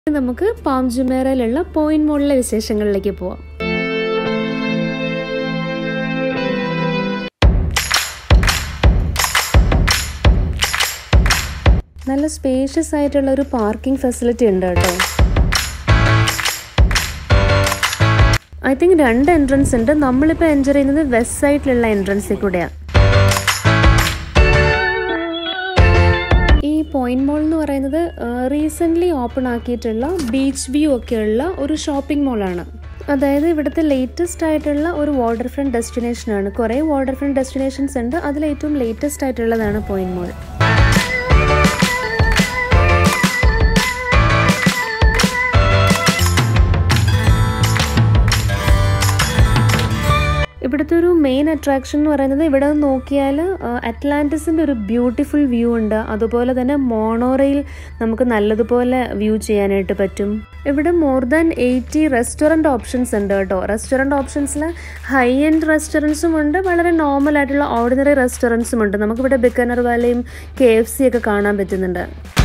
നമുക്ക് palm ജുമേറയിലുള്ള point മോളിലെ വിശേഷങ്ങളിലേക്ക് പോവാം നല്ല സ്പേഷ്യസ് ആയിട്ടുള്ള ഒരു പാർക്കിംഗ് ഫെസിലിറ്റി ഉണ്ട് കേട്ടോ ഐ തിങ്ക് രണ്ട് എൻട്രൻസ് ഉണ്ട് നമ്മളിപ്പോൾ എൻജർ ചെയ്യുന്നത് വെസ്റ്റ് സൈഡിലുള്ള എൻട്രൻസിൽ കൂടെയാണ് ഈ പോയിന്റ് മോൾ എന്ന് പറയുന്നത് റീസെൻ്റ്ലി ഓപ്പൺ ആക്കിയിട്ടുള്ള ബീച്ച് വ്യൂ ഒക്കെയുള്ള ഒരു ഷോപ്പിംഗ് മോളാണ് അതായത് ഇവിടുത്തെ ലേറ്റസ്റ്റ് ആയിട്ടുള്ള ഒരു വാട്ടർ ഫ്രണ്ട് ഡെസ്റ്റിനേഷനാണ് കുറേ വാട്ടർ ഫ്രണ്ട് ഡെസ്റ്റിനേഷൻസ് ഉണ്ട് അതിൽ ഏറ്റവും ലേറ്റസ്റ്റ് ആയിട്ടുള്ളതാണ് പോയിന്റ് മോൾ ഇവിടുത്തെ ഒരു മെയിൻ അട്രാക്ഷൻ എന്ന് പറയുന്നത് ഇവിടെ നിന്ന് നോക്കിയാൽ അറ്റ്ലാന്റിസിൻ്റെ ഒരു ബ്യൂട്ടിഫുൾ വ്യൂ ഉണ്ട് അതുപോലെ തന്നെ മോണോറയിൽ നമുക്ക് നല്ലതുപോലെ വ്യൂ ചെയ്യാനായിട്ട് പറ്റും ഇവിടെ more than eighty restaurant options ഉണ്ട് കേട്ടോ റെസ്റ്റോറൻറ്റ് ഓപ്ഷൻസിൽ ഹൈ എൻഡ് റെസ്റ്റോറൻറ്റ്സും ഉണ്ട് വളരെ നോർമൽ ആയിട്ടുള്ള ഓർഡിനറി റെസ്റ്റോറൻറ്റ്സും ഉണ്ട് നമുക്കിവിടെ ബിക്കനർ വാലയും കെ എഫ് സി ഒക്കെ കാണാൻ പറ്റുന്നുണ്ട്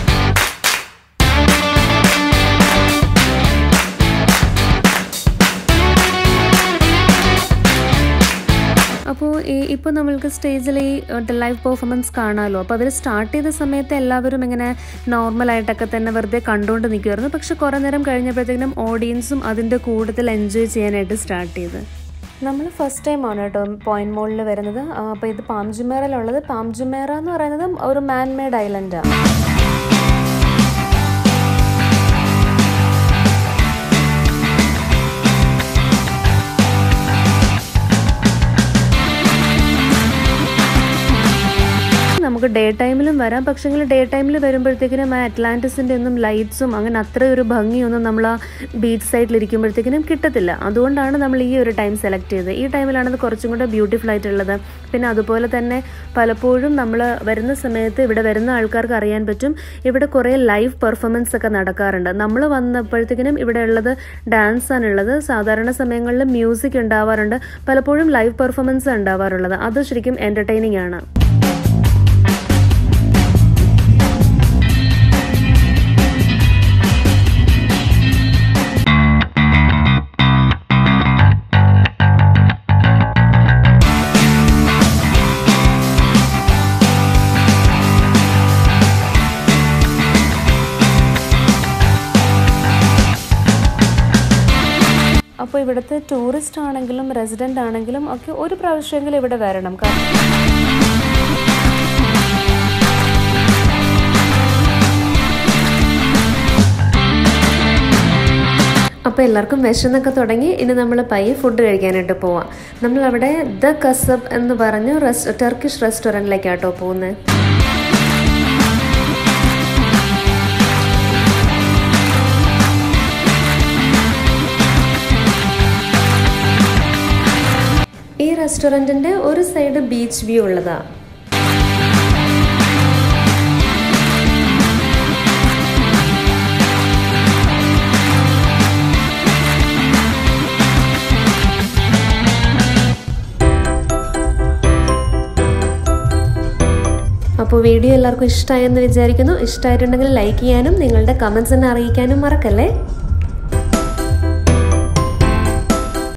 അപ്പോൾ ഈ ഇപ്പോൾ നമ്മൾക്ക് സ്റ്റേജിൽ ഈ ലൈവ് പെർഫോമൻസ് കാണാമല്ലോ അപ്പോൾ അതിൽ സ്റ്റാർട്ട് ചെയ്ത സമയത്ത് എല്ലാവരും ഇങ്ങനെ നോർമലായിട്ടൊക്കെ തന്നെ വെറുതെ കണ്ടുകൊണ്ട് നിൽക്കുമായിരുന്നു പക്ഷെ കുറേ നേരം കഴിഞ്ഞപ്പോഴത്തേക്കും ഓഡിയൻസും അതിൻ്റെ കൂടുതൽ എൻജോയ് ചെയ്യാനായിട്ട് സ്റ്റാർട്ട് ചെയ്ത് നമ്മൾ ഫസ്റ്റ് ടൈമാണ് കേട്ടോ പോയിന്റ് മോളിൽ വരുന്നത് അപ്പോൾ ഇത് പാംജുമേറയിലുള്ളത് പാംജുമേറ എന്ന് പറയുന്നത് ഒരു മാൻ മെയ്ഡ് ഐലൻഡാണ് നമുക്ക് ഡേ ടൈമിലും വരാം പക്ഷേങ്കിൽ ഡേ ടൈമിൽ വരുമ്പോഴത്തേക്കിനും ആ അറ്റ്ലാന്റിസിൻ്റെ ഒന്നും ലൈറ്റ്സും അങ്ങനെ അത്ര ഒരു ഭംഗിയൊന്നും നമ്മൾ ആ ബീച്ച് സൈഡിൽ ഇരിക്കുമ്പോഴത്തേക്കിനും കിട്ടത്തില്ല അതുകൊണ്ടാണ് നമ്മൾ ഈ ഒരു ടൈം സെലക്ട് ചെയ്തത് ഈ ടൈമിലാണ് അത് കുറച്ചും കൂടെ ബ്യൂട്ടിഫുൾ ആയിട്ടുള്ളത് പിന്നെ അതുപോലെ തന്നെ പലപ്പോഴും നമ്മൾ വരുന്ന സമയത്ത് ഇവിടെ വരുന്ന ആൾക്കാർക്ക് അറിയാൻ പറ്റും ഇവിടെ കുറേ ലൈവ് പെർഫോമൻസ് ഒക്കെ നടക്കാറുണ്ട് നമ്മൾ വന്നപ്പോഴത്തേക്കിനും ഇവിടെ ഉള്ളത് ഡാൻസ് ആണുള്ളത് സാധാരണ സമയങ്ങളിൽ മ്യൂസിക് ഉണ്ടാവാറുണ്ട് പലപ്പോഴും ലൈവ് പെർഫോമൻസ് ഉണ്ടാവാറുള്ളത് അത് ശരിക്കും എൻ്റർടൈനിങ് ആണ് അപ്പോൾ ഇവിടുത്തെ ടൂറിസ്റ്റ് ആണെങ്കിലും റെസിഡൻ്റ് ആണെങ്കിലും ഒക്കെ ഒരു പ്രാവശ്യമെങ്കിലും ഇവിടെ വരണം കാരണം അപ്പോൾ എല്ലാവർക്കും വിശന്നൊക്കെ തുടങ്ങി ഇനി നമ്മൾ പയ്യെ ഫുഡ് കഴിക്കാനായിട്ട് പോവാം നമ്മളവിടെ ദ കസബ് എന്ന് പറഞ്ഞ് റെസ് ടർക്കിഷ് റെസ്റ്റോറൻറ്റിലേക്കാട്ടോ പോകുന്നത് ഈ റെസ്റ്റോറൻറ്റിൻ്റെ ഒരു സൈഡ് ബീച്ച് വ്യൂ ഉള്ളതാണ് അപ്പോൾ വീഡിയോ എല്ലാവർക്കും ഇഷ്ടമായെന്ന് വിചാരിക്കുന്നു ഇഷ്ടമായിട്ടുണ്ടെങ്കിൽ ലൈക്ക് ചെയ്യാനും നിങ്ങളുടെ കമൻസ് എന്നെ അറിയിക്കാനും മറക്കല്ലേ